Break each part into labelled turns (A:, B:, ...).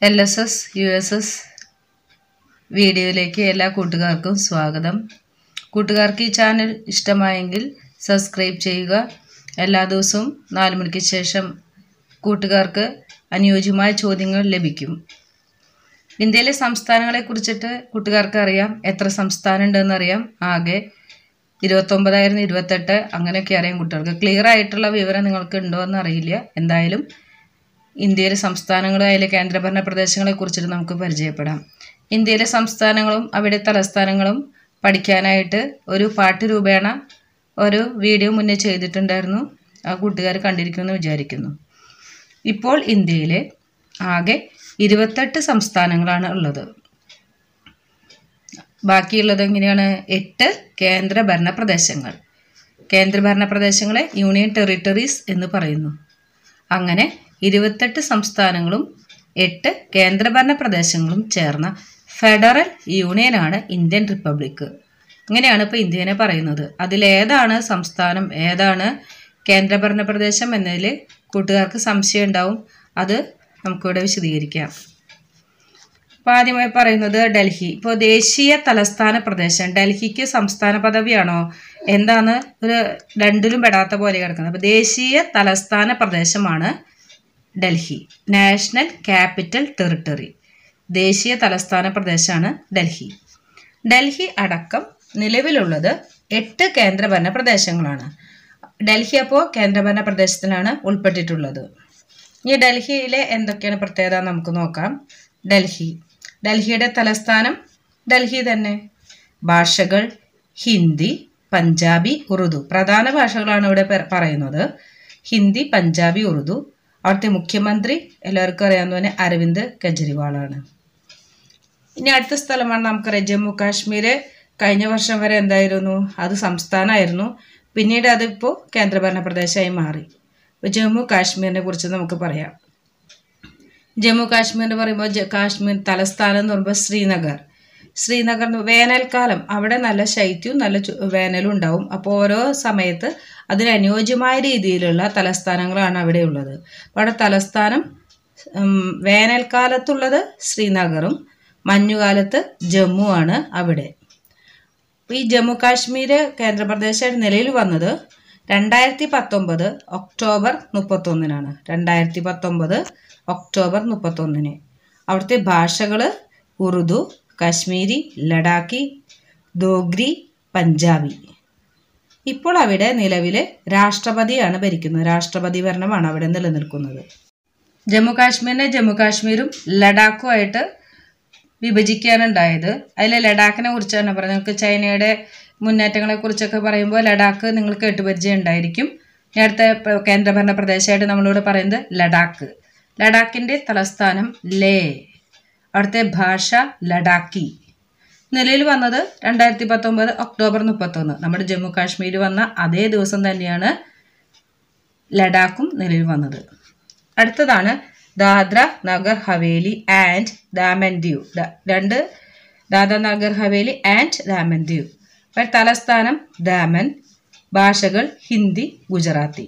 A: L S S U S S വീഡിയോയിലേക്ക് എല്ലാ കൂട്ടുകാർക്കും സ്വാഗതം കൂട്ടുകാർക്ക് ഈ ചാനൽ ഇഷ്ടമായെങ്കിൽ സബ്സ്ക്രൈബ് ചെയ്യുക എല്ലാ ദിവസവും നാല് മണിക്ക് ശേഷം കൂട്ടുകാർക്ക് അനുയോജ്യമായ ചോദ്യങ്ങൾ ലഭിക്കും ഇന്ത്യയിലെ സംസ്ഥാനങ്ങളെ കുറിച്ചിട്ട് കൂട്ടുകാർക്ക് അറിയാം എത്ര സംസ്ഥാനം ഉണ്ടെന്ന് അറിയാം ആകെ ഇരുപത്തൊമ്പതായിരുന്നു ഇരുപത്തെട്ട് അങ്ങനെയൊക്കെ അറിയാം കുട്ടികൾക്ക് ക്ലിയർ ആയിട്ടുള്ള വിവരം നിങ്ങൾക്ക് ഉണ്ടോ എന്ന് അറിയില്ല എന്തായാലും ഇന്ത്യയിലെ സംസ്ഥാനങ്ങളും അതിലെ കേന്ദ്രഭരണ പ്രദേശങ്ങളെ കുറിച്ചിട്ട് നമുക്ക് പരിചയപ്പെടാം ഇന്ത്യയിലെ സംസ്ഥാനങ്ങളും അവിടെ തലസ്ഥാനങ്ങളും പഠിക്കാനായിട്ട് ഒരു പാട്ട് രൂപേണ ഒരു വീഡിയോ മുന്നേ ചെയ്തിട്ടുണ്ടായിരുന്നു ആ കൂട്ടുകാർ കണ്ടിരിക്കുമെന്ന് വിചാരിക്കുന്നു ഇപ്പോൾ ഇന്ത്യയിലെ ആകെ ഇരുപത്തെട്ട് സംസ്ഥാനങ്ങളാണ് ഉള്ളത് ബാക്കിയുള്ളത് എങ്ങനെയാണ് എട്ട് കേന്ദ്രഭരണ പ്രദേശങ്ങൾ കേന്ദ്രഭരണ പ്രദേശങ്ങളെ യൂണിയൻ ടെറിട്ടറീസ് എന്ന് പറയുന്നു അങ്ങനെ ഇരുപത്തെട്ട് സംസ്ഥാനങ്ങളും എട്ട് കേന്ദ്രഭരണ പ്രദേശങ്ങളും ചേർന്ന ഫെഡറൽ യൂണിയനാണ് ഇന്ത്യൻ റിപ്പബ്ലിക് അങ്ങനെയാണ് ഇപ്പോൾ ഇന്ത്യനെ പറയുന്നത് അതിലേതാണ് സംസ്ഥാനം ഏതാണ് കേന്ദ്രഭരണ പ്രദേശം എന്നതിൽ കൂട്ടുകാർക്ക് സംശയം ഉണ്ടാവും അത് നമുക്കിവിടെ വിശദീകരിക്കാം അപ്പോൾ ആദ്യമായി പറയുന്നത് ഡൽഹി ഇപ്പോൾ ദേശീയ തലസ്ഥാന പ്രദേശം ഡൽഹിക്ക് സംസ്ഥാന പദവിയാണോ എന്താണ് ഒരു രണ്ടിലും പെടാത്ത പോലെ കിടക്കുന്നത് അപ്പോൾ ദേശീയ തലസ്ഥാന പ്രദേശമാണ് ഡൽഹി നാഷണൽ ക്യാപിറ്റൽ ടെറിട്ടറി ദേശീയ തലസ്ഥാന പ്രദേശമാണ് ഡൽഹി ഡൽഹി അടക്കം നിലവിലുള്ളത് എട്ട് കേന്ദ്രഭരണ പ്രദേശങ്ങളാണ് ഡൽഹി അപ്പോൾ കേന്ദ്രഭരണ പ്രദേശത്തിലാണ് ഉൾപ്പെട്ടിട്ടുള്ളത് ഇനി ഡൽഹിയിലെ എന്തൊക്കെയാണ് പ്രത്യേകത നമുക്ക് നോക്കാം ഡൽഹി ഡൽഹിയുടെ തലസ്ഥാനം ഡൽഹി തന്നെ ഭാഷകൾ ഹിന്ദി പഞ്ചാബി ഉറുദു പ്രധാന ഭാഷകളാണ് ഇവിടെ പ- പറയുന്നത് ഹിന്ദി പഞ്ചാബി ഉറുദു അവിടുത്തെ മുഖ്യമന്ത്രി എല്ലാവർക്കും അറിയാവുന്ന പോലെ അരവിന്ദ് കെജ്രിവാളാണ് ഇനി അടുത്ത സ്ഥലമാണ് നമുക്കറിയാം ജമ്മു കാശ്മീർ കഴിഞ്ഞ വർഷം വരെ എന്തായിരുന്നു അത് സംസ്ഥാനമായിരുന്നു പിന്നീട് അതിപ്പോൾ കേന്ദ്രഭരണ പ്രദേശമായി മാറി അപ്പോൾ ജമ്മു കാശ്മീരിനെ കുറിച്ച് നമുക്ക് പറയാം ജമ്മു കാശ്മീർ എന്ന് പറയുമ്പോൾ ജ- കാശ്മീർ തലസ്ഥാനം എന്ന് പറയുമ്പോൾ ശ്രീനഗർ ശ്രീനഗർ എന്ന് വേനൽക്കാലം അവിടെ നല്ല ശൈത്യവും നല്ല ചു- വേനലും ഉണ്ടാവും അപ്പോൾ ഓരോ സമയത്ത് അതിനനുയോജ്യമായ രീതിയിലുള്ള തലസ്ഥാനങ്ങളാണ് അവിടെ ഉള്ളത് അപ്പോൾ അവിടെ തലസ്ഥാനം ഉം, വേനൽക്കാലത്തുള്ളത് ശ്രീനഗറും മഞ്ഞുകാലത്ത് ജമ്മു ആണ് അവിടെ അപ്പോൾ ഈ ജമ്മു കാശ്മീർ കേന്ദ്രപ്രദേശമായിട്ട് നിലയിൽ വന്നത് രണ്ടായിരത്തി പത്തൊമ്പത് ഒക്ടോബർ മുപ്പത്തൊന്നിനാണ് രണ്ടായിരത്തി പത്തൊമ്പത് ഒക്ടോബർ മുപ്പത്തൊന്നിന് അവിടുത്തെ ഭാഷകൾ ഉറുദു കാശ്മീരി ലഡാക്കി ദോഗ്രി പഞ്ചാബി ഇപ്പോൾ അവിടെ നിലവിൽ രാഷ്ട്രപതിയാണ് ഭരിക്കുന്നത് രാഷ്ട്രപതി ഭരണമാണ് അവിടെ നിലനിൽക്കുന്നത് ജമ്മു കാശ്മീരിനെ ജമ്മു കാശ്മീരും ലഡാക്കുമായിട്ട് വിഭജിക്കാനുണ്ടായത് അതിൽ ലഡാക്കിനെ കുറിച്ചാണ് പറയുന്നത് നിങ്ങൾക്ക് ചൈനയുടെ മുന്നേറ്റങ്ങളെ കുറിച്ചൊക്കെ പറയുമ്പോൾ ലഡാക്ക് നിങ്ങൾ കേട്ടുപരിചയം ഉണ്ടായിരിക്കും ഇനി അടുത്ത പ്ര- കേന്ദ്രഭരണ പ്രദേശമായിട്ട് നമ്മളിവിടെ പറയുന്നത് ലഡാക്ക് ലഡാക്കിൻ്റെ തലസ്ഥാനം ലേ അവിടുത്തെ ഭാഷ ലഡാക്കി നിലയിൽ വന്നത് രണ്ടായിരത്തി പത്തൊമ്പത് ഒക്ടോബർ മുപ്പത്തൊന്ന് നമ്മുടെ ജമ്മു കാശ്മീർ വന്ന അതേ ദിവസം തന്നെയാണ് ലഡാക്കും നിലയിൽ വന്നത് അടുത്തതാണ് ദാദ്ര നഗർ ഹവേലി ആൻഡ് ദാമൻ ദ്യൂ ദ- രണ്ട് ദാദ്ര നഗർ ഹവേലി ആൻഡ് ദാമൻ ദ്യൂ അപ്പോൾ തലസ്ഥാനം ദാമൻ ഭാഷകൾ ഹിന്ദി ഗുജറാത്തി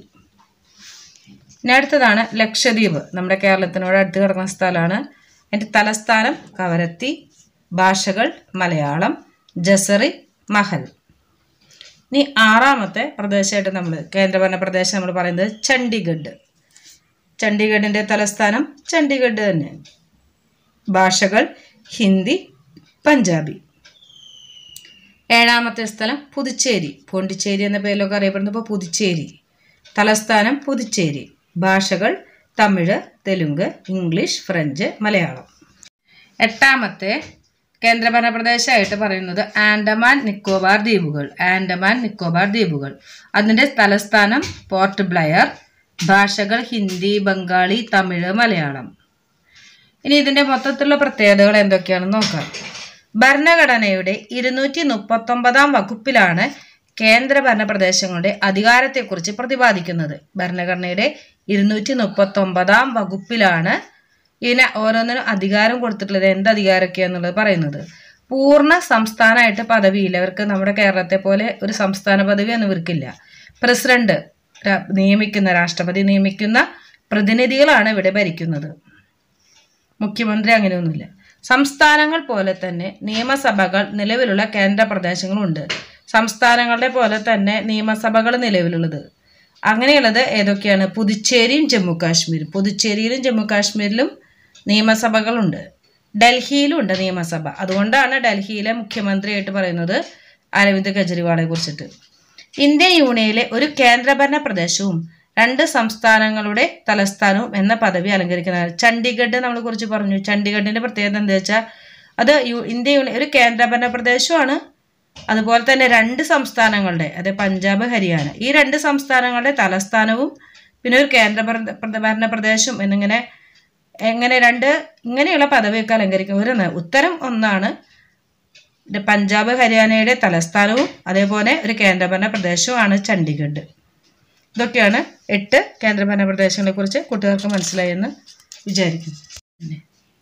A: ഇനി അടുത്തതാണ് ലക്ഷദ്വീപ് നമ്മുടെ കേരളത്തിനോട് അടുത്ത് കിടക്കുന്ന സ്ഥലമാണ് അതിൻ്റെ തലസ്ഥാനം കവരത്തി ഭാഷകൾ മലയാളം ജസറി മഹൽ ഇനി ആറാമത്തെ പ്രദേശമായിട്ട് നമ്മൾ കേന്ദ്രഭരണ പ്രദേശം നമ്മൾ പറയുന്നത് ചണ്ഡീഗഡ് ചണ്ഡീഗഡിൻ്റെ തലസ്ഥാനം ചണ്ഡീഗഡ് തന്നെ ഭാഷകൾ ഹിന്ദി പഞ്ചാബി ഏഴാമത്തെ സ്ഥലം പുതുച്ചേരി പോണ്ടിച്ചേരി എന്ന പേരിലൊക്കെ അറിയപ്പെടുന്നത് ഇപ്പോൾ പുതുച്ചേരി തലസ്ഥാനം പുതുച്ചേരി ഭാഷകൾ തമിഴ് തെലുങ്ക് ഇംഗ്ലീഷ് ഫ്രഞ്ച് മലയാളം എട്ടാമത്തെ കേന്ദ്രഭരണ പ്രദേശമായിട്ട് പറയുന്നത് ആൻഡമാൻ നിക്കോബാർ ദ്വീപുകൾ ആൻഡമാൻ നിക്കോബാർ ദ്വീപുകൾ അതിൻ്റെ തലസ്ഥാനം പോർട്ട് ബ്ലയർ ഭാഷകൾ ഹിന്ദി ബംഗാളി തമിഴ് മലയാളം ഇനി ഇതിൻ്റെ മൊത്തത്തിലുള്ള പ്രത്യേകതകൾ എന്തൊക്കെയാണെന്ന് നോക്കാം ഭരണഘടനയുടെ ഇരുന്നൂറ്റി മുപ്പത്തൊമ്പതാം വകുപ്പിലാണ് കേന്ദ്രഭരണ പ്രദേശങ്ങളുടെ അധികാരത്തെക്കുറിച്ച് പ്രതിപാദിക്കുന്നത് ഭരണഘടനയുടെ ഇരുന്നൂറ്റി മുപ്പത്തൊമ്പതാം വകുപ്പിലാണ് ഇതിന് ഓരോന്നിനും അധികാരം കൊടുത്തിട്ടുള്ളത് എന്ത് അധികാരമൊക്കെയാന്നുള്ളത് പറയുന്നത് പൂർണ്ണ സംസ്ഥാനമായിട്ട് പദവിയില്ല അവർക്ക് നമ്മുടെ കേരളത്തെ പോലെ ഒരു സംസ്ഥാന പദവിയൊന്നും ഇവർക്കില്ല പ്രസിഡന്റ് ര- നിയമിക്കുന്ന രാഷ്ട്രപതി നിയമിക്കുന്ന പ്രതിനിധികളാണ് ഇവിടെ ഭരിക്കുന്നത് മുഖ്യമന്ത്രി അങ്ങനെയൊന്നുമില്ല സംസ്ഥാനങ്ങൾ പോലെ തന്നെ നിയമസഭകൾ നിലവിലുള്ള കേന്ദ്ര പ്രദേശങ്ങളുണ്ട് സംസ്ഥാനങ്ങളുടെ പോലെ തന്നെ നിയമസഭകൾ നിലവിലുള്ളത് അങ്ങനെയുള്ളത് ഏതൊക്കെയാണ് പുതുച്ചേരിയും ജമ്മു കാശ്മീരും പുതുച്ചേരിയിലും ജമ്മു കാശ്മീരിലും നിയമസഭകളുണ്ട് ഡൽഹിയിലും ഉണ്ട് നിയമസഭ അതുകൊണ്ടാണ് ഡൽഹിയിലെ മുഖ്യമന്ത്രിയായിട്ട് പറയുന്നത് അരവിന്ദ് കെജ്രിവാളെ കുറിച്ചിട്ട് ഇന്ത്യൻ യൂണിയനിലെ ഒരു കേന്ദ്രഭരണ പ്രദേശവും രണ്ട് സംസ്ഥാനങ്ങളുടെ തലസ്ഥാനവും എന്ന പദവി അലങ്കരിക്കുന്നതാണ് ചണ്ഡീഗഡ് നമ്മൾ കുറിച്ച് പറഞ്ഞു ചണ്ഡീഗഡിന്റെ പ്രത്യേകത എന്താ വെച്ചാൽ അത് യു ഇന്ത്യ യൂണി ഒരു കേന്ദ്രഭരണ പ്രദേശമാണ് അതുപോലെ തന്നെ രണ്ട് സംസ്ഥാനങ്ങളുടെ അത് പഞ്ചാബ് ഹരിയാന ഈ രണ്ട് സംസ്ഥാനങ്ങളുടെ തലസ്ഥാനവും പിന്നെ ഒരു കേന്ദ്രഭരണ ഭരണ പ്രദേശം എന്നിങ്ങനെ എങ്ങനെ രണ്ട് ഇങ്ങനെയുള്ള പദവിയൊക്കെ അലങ്കരിക്കും ഒരു ന- ഉത്തരം ഒന്നാണ് ഇത് പഞ്ചാബ് ഹരിയാനയുടെ തലസ്ഥാനവും അതേപോലെ ഒരു കേന്ദ്രഭരണ പ്രദേശവുമാണ് ചണ്ഡീഗഡ് ഇതൊക്കെയാണ് എട്ട് കേന്ദ്രഭരണ പ്രദേശങ്ങളെ കുറിച്ച് കുട്ടികൾക്ക് മനസ്സിലായെന്ന് വിചാരിക്കുന്നു പിന്നെ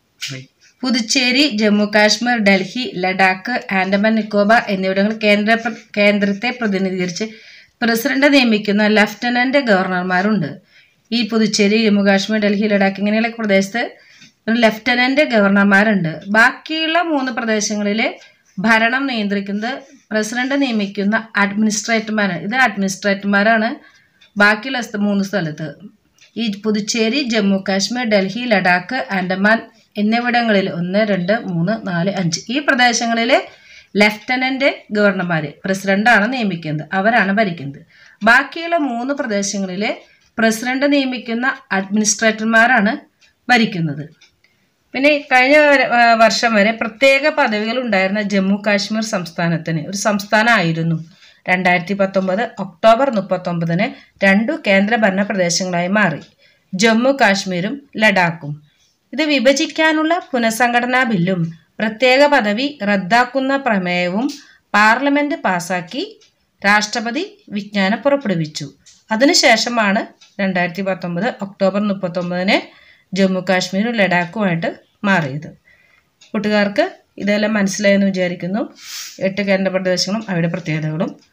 A: പുതുച്ചേരി ജമ്മു കാശ്മീർ ഡൽഹി ലഡാക്ക് ആൻഡമാൻ നിക്കോബാർ എന്നിവിടങ്ങൾ കേന്ദ്ര പ്ര- കേന്ദ്രത്തെ പ്രതിനിധീകരിച്ച് പ്രസിഡന്റ് നിയമിക്കുന്ന ലഫ്റ്റനന്റ് ഗവർണർമാരുണ്ട് ഈ പുതുച്ചേരി ജമ്മു കാശ്മീർ ഡൽഹി ലഡാക്ക് ഇങ്ങനെയുള്ള പ്രദേശത്ത് ഒരു ലഫ്റ്റനന്റ് ഗവർണർമാരുണ്ട് ബാക്കിയുള്ള മൂന്ന് പ്രദേശങ്ങളിലെ ഭരണം നിയന്ത്രിക്കുന്നത് പ്രസിഡന്റ് നിയമിക്കുന്ന അഡ്മിനിസ്ട്രേറ്റർമാരാണ് ഇത് അഡ്മിനിസ്ട്രേറ്റർമാരാണ് ബാക്കിയുള്ള സ്ഥ- മൂന്ന് സ്ഥലത്ത് ഈ പുതുച്ചേരി ജമ്മു കാശ്മീർ ഡൽഹി ലഡാക്ക് ആൻഡമാൻ എന്നിവിടങ്ങളിൽ ഒന്ന് രണ്ട് മൂന്ന് നാല് അഞ്ച് ഈ പ്രദേശങ്ങളിലെ ലെഫ്റ്റനന്റ് ഗവർണർമാർ പ്രസിഡന്റാണ് നിയമിക്കുന്നത് അവരാണ് ഭരിക്കുന്നത് ബാക്കിയുള്ള മൂന്ന് പ്രദേശങ്ങളിലെ പ്രസിഡന്റ് നിയമിക്കുന്ന അഡ്മിനിസ്ട്രേറ്റർമാരാണ് ഭരിക്കുന്നത് പിന്നെ ഈ കഴിഞ്ഞ വര- ആ, വർഷം വരെ പ്രത്യേക പദവികൾ ഉണ്ടായിരുന്ന ജമ്മു കാശ്മീർ സംസ്ഥാനത്തിന് ഒരു സംസ്ഥാനമായിരുന്നു രണ്ടായിരത്തി പത്തൊമ്പത് ഒക്ടോബർ മുപ്പത്തൊമ്പതിന് രണ്ടു കേന്ദ്രഭരണ പ്രദേശങ്ങളായി മാറി ജമ്മു കാശ്മീരും ലഡാക്കും ഇത് വിഭജിക്കാനുള്ള പുനഃസംഘടനാ ബില്ലും പ്രത്യേക പദവി റദ്ദാക്കുന്ന പ്രമേയവും പാർലമെന്റ് പാസാക്കി രാഷ്ട്രപതി വിജ്ഞാനം പുറപ്പെടുവിച്ചു അതിനുശേഷമാണ് രണ്ടായിരത്തി പത്തൊമ്പത് ഒക്ടോബർ മുപ്പത്തൊമ്പതിന് ജമ്മു കാശ്മീരും ലഡാക്കുമായിട്ട് മാറിയത് കൂട്ടുകാർക്ക് ഇതെല്ലാം മനസ്സിലായെന്ന് വിചാരിക്കുന്നു എട്ട് കേന്ദ്രപ്രദേശങ്ങളും അവയുടെ പ്രത്യേകതകളും